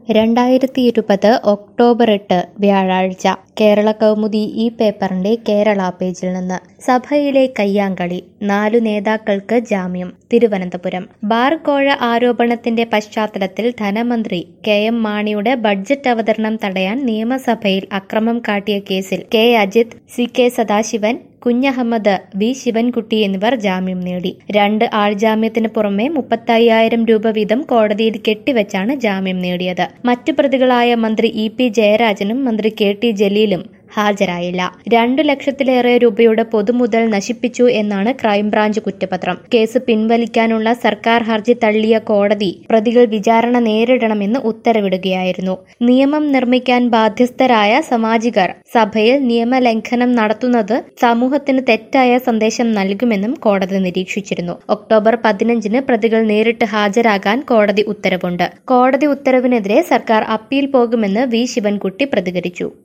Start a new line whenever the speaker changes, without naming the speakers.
രണ്ടായിരത്തി ഇരുപത് ഒക്ടോബർ എട്ട് വ്യാഴാഴ്ച കേരള കൗമുദി ഈ പേപ്പറിന്റെ കേരള പേജിൽ നിന്ന് സഭയിലെ കയ്യാങ്കളി നാലു നേതാക്കൾക്ക് ജാമ്യം തിരുവനന്തപുരം ബാർ കോഴ ആരോപണത്തിന്റെ പശ്ചാത്തലത്തിൽ ധനമന്ത്രി കെ എം മാണിയുടെ ബഡ്ജറ്റ് അവതരണം തടയാൻ നിയമസഭയിൽ അക്രമം കാട്ടിയ കേസിൽ K Ajith C K Sadasivan Kunhahammed V Sivankutty എന്നിവർ ജാമ്യം നേടി രണ്ട് ആൾജാമ്യത്തിന് പുറമെ മുപ്പത്തയ്യായിരം രൂപ വീതം കോടതിയിൽ കെട്ടിവെച്ചാണ് ജാമ്യം നേടിയത് മറ്റു പ്രതികളായ മന്ത്രി ഇ പി ജയരാജനും മന്ത്രി കെ ടി ജലീലും ഹാജരായില്ല രണ്ടു ലക്ഷത്തിലേറെ രൂപയുടെ പൊതുമുതൽ നശിപ്പിച്ചു എന്നാണ് ക്രൈംബ്രാഞ്ച് കുറ്റപത്രം കേസ് പിൻവലിക്കാനുള്ള സർക്കാർ ഹർജി തള്ളിയ കോടതി പ്രതികൾ വിചാരണ നേരിടണമെന്ന് ഉത്തരവിടുകയായിരുന്നു നിയമം നിർമ്മിക്കാൻ ബാധ്യസ്ഥരായ സാമാജികർ സഭയിൽ നിയമലംഘനം നടത്തുന്നത് സമൂഹത്തിന് തെറ്റായ സന്ദേശം നൽകുമെന്നും കോടതി നിരീക്ഷിച്ചിരുന്നു ഒക്ടോബർ പതിനഞ്ചിന് പ്രതികൾ നേരിട്ട് ഹാജരാകാൻ കോടതി ഉത്തരവുണ്ട് കോടതി ഉത്തരവിനെതിരെ സർക്കാർ അപ്പീൽ പോകുമെന്ന് വി ശിവൻകുട്ടി പ്രതികരിച്ചു